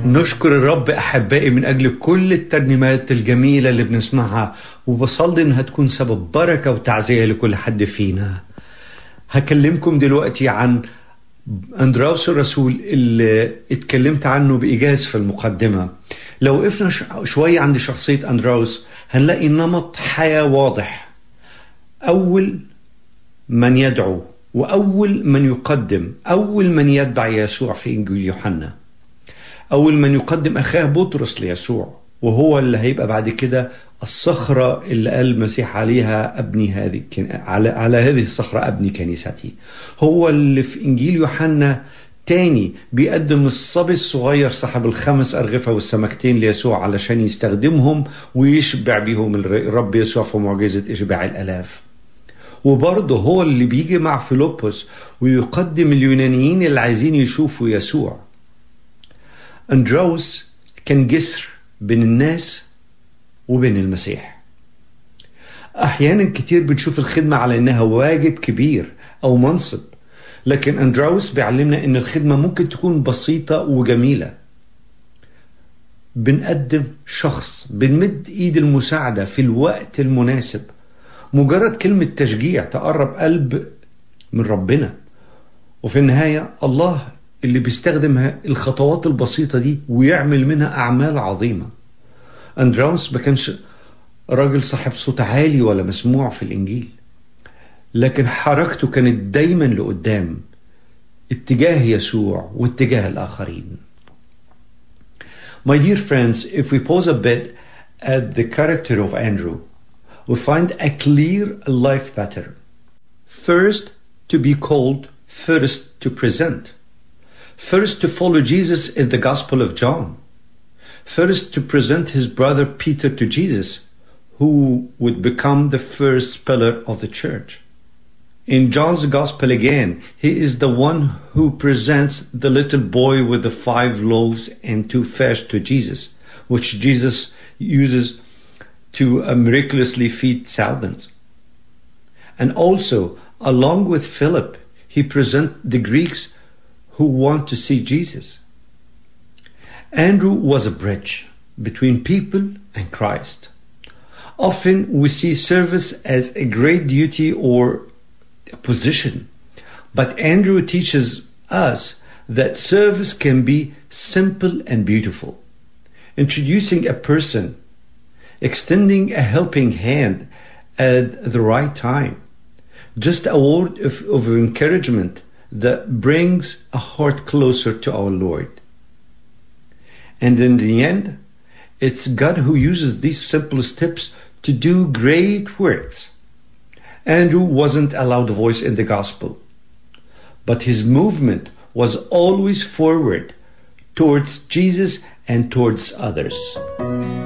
نشكر الرب أحبائي من أجل كل الترنيمات الجميلة اللي بنسمعها وبصلي إنها تكون سبب بركة وتعزية لكل حد فينا هكلمكم دلوقتي عن أندراوس الرسول اللي اتكلمت عنه بإيجاز في المقدمة لو وقفنا شوية عند شخصية أندراوس هنلاقي نمط حياة واضح أول من يدعو وأول من يقدم أول من يدعي يسوع في إنجيل يوحنا أول من يقدم أخاه بطرس ليسوع وهو اللي هيبقى بعد كده الصخرة اللي قال المسيح عليها أبني هذه على, على هذه الصخرة أبني كنيستي هو اللي في إنجيل يوحنا تاني بيقدم الصبي الصغير صاحب الخمس أرغفة والسمكتين ليسوع علشان يستخدمهم ويشبع بيهم الرب يسوع في معجزة إشباع الألاف وبرضه هو اللي بيجي مع فيلبس ويقدم اليونانيين اللي عايزين يشوفوا يسوع أندروس كان جسر بين الناس وبين المسيح أحيانا كتير بنشوف الخدمة على إنها واجب كبير أو منصب لكن أندراوس بيعلمنا إن الخدمة ممكن تكون بسيطة وجميلة بنقدم شخص بنمد إيد المساعدة في الوقت المناسب مجرد كلمة تشجيع تقرب قلب من ربنا وفي النهاية الله اللي بيستخدم الخطوات البسيطة دي ويعمل منها أعمال عظيمة أندراوس ما كانش راجل صاحب صوت عالي ولا مسموع في الإنجيل لكن حركته كانت دايما لقدام اتجاه يسوع واتجاه الآخرين My dear friends, if we pause a bit at the character of Andrew, we find a clear life pattern. First, to be called, first to present. First, to follow Jesus in the Gospel of John. First, to present his brother Peter to Jesus, who would become the first pillar of the church. In John's Gospel again, he is the one who presents the little boy with the five loaves and two fish to Jesus, which Jesus uses to uh, miraculously feed thousands. And also, along with Philip, he presents the Greeks who want to see Jesus. Andrew was a bridge between people and Christ. Often we see service as a great duty or a position, but Andrew teaches us that service can be simple and beautiful. Introducing a person, extending a helping hand at the right time, just a word of, of encouragement that brings a heart closer to our Lord. And in the end, it's God who uses these simple steps to do great works. Andrew wasn't allowed a voice in the gospel, but his movement was always forward towards Jesus and towards others.